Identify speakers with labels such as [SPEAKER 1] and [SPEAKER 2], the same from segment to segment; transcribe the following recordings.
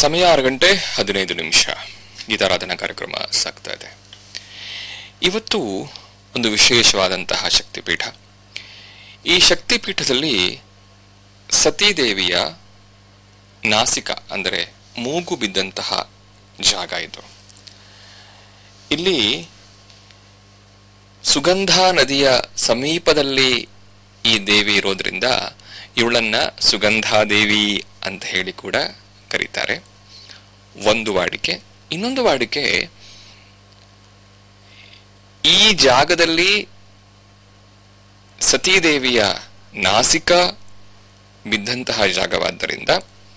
[SPEAKER 1] ಸಮಯ ಆರು ಗಂಟೆ ಹದಿನೈದು ನಿಮಿಷ ಗೀತಾರಾಧನಾ ಕಾರ್ಯಕ್ರಮ ಸಾಗ್ತಾ ಇದೆ ಇವತ್ತು ಒಂದು ವಿಶೇಷವಾದಂತಹ ಶಕ್ತಿಪೀಠ ಈ ಶಕ್ತಿಪೀಠದಲ್ಲಿ ಸತೀದೇವಿಯ ನಾಸಿಕ ಅಂದರೆ ಮೂಗು ಬಿದ್ದಂತಹ ಜಾಗ ಇದು ಇಲ್ಲಿ ಸುಗಂಧ ನದಿಯ ಸಮೀಪದಲ್ಲಿ ಈ ದೇವಿ ಇರೋದ್ರಿಂದ ಇವಳನ್ನ ಸುಗಂಧಾದೇವಿ ಅಂತ ಹೇಳಿ ಕೂಡ ಕರೀತಾರೆ ಒಂದು ವಾಡಿಕೆ ಇನ್ನೊಂದು ವಾಡಿಕೆ ಈ ಜಾಗದಲ್ಲಿ ಸತೀದೇವಿಯ ನಾಸಿಕ ಬಿದ್ದಂತಹ ಜಾಗವಾದ್ದರಿಂದ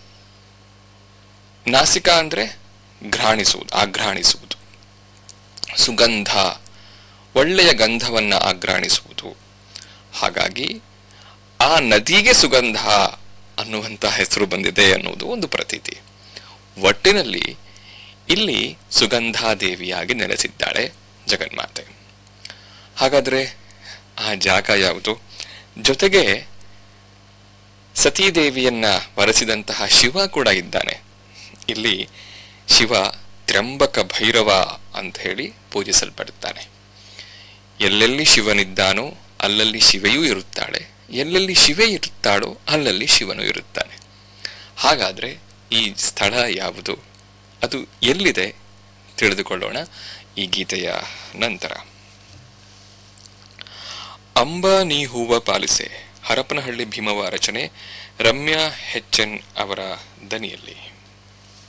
[SPEAKER 1] ನಾಸಿಕ ಅಂದ್ರೆ ಘ್ರಾಣಿಸುವುದು ಆಘ್ರಾಣಿಸುವುದು ಸುಗಂಧ ಒಳ್ಳೆಯ ಗಂಧವನ್ನ ಆಘ್ರಾಣಿಸುವುದು ಹಾಗಾಗಿ ಆ ನದಿಗೆ ಸುಗಂಧ ಅನ್ನುವಂಥ ಹೆಸರು ಬಂದಿದೆ ಅನ್ನುವುದು ಒಂದು ಪ್ರತೀತಿ ಒಟ್ಟಿನಲ್ಲಿ ಇಲ್ಲಿ ಸುಗಂಧಾದೇವಿಯಾಗಿ ನೆಲೆಸಿದ್ದಾಳೆ ಜಗನ್ಮಾತೆ ಹಾಗಾದ್ರೆ ಆ ಜಾಗ ಯಾವುದು ಜೊತೆಗೆ ಸತೀದೇವಿಯನ್ನ ವರೆಸಿದಂತಹ ಶಿವ ಕೂಡ ಇದ್ದಾನೆ ಇಲ್ಲಿ ಶಿವ ತ್ರ್ಯಂಬಕ ಭೈರವ ಅಂತ ಹೇಳಿ ಪೂಜಿಸಲ್ಪಡುತ್ತಾನೆ ಎಲ್ಲೆಲ್ಲಿ ಶಿವನಿದ್ದಾನೋ ಅಲ್ಲಲ್ಲಿ ಶಿವೆಯೂ ಇರುತ್ತಾಳೆ ಎಲ್ಲೆಲ್ಲಿ ಶಿವೆ ಇರುತ್ತಾಳೋ ಅಲ್ಲಲ್ಲಿ ಶಿವನು ಇರುತ್ತಾನೆ ಹಾಗಾದ್ರೆ ಈ ಸ್ಥಳ ಯಾವುದು ಅದು ಎಲ್ಲಿದೆ ತಿಳಿದುಕೊಳ್ಳೋಣ ಈ ಗೀತೆಯ ನಂತರ ಅಂಬ ನೀ ಹೂವ ಪಾಲಿಸೆ ಹರಪನಹಳ್ಳಿ ಭೀಮವ ರಚನೆ ರಮ್ಯಾ ಹೆಚ್ಎನ್ ಅವರ ದನಿಯಲ್ಲಿ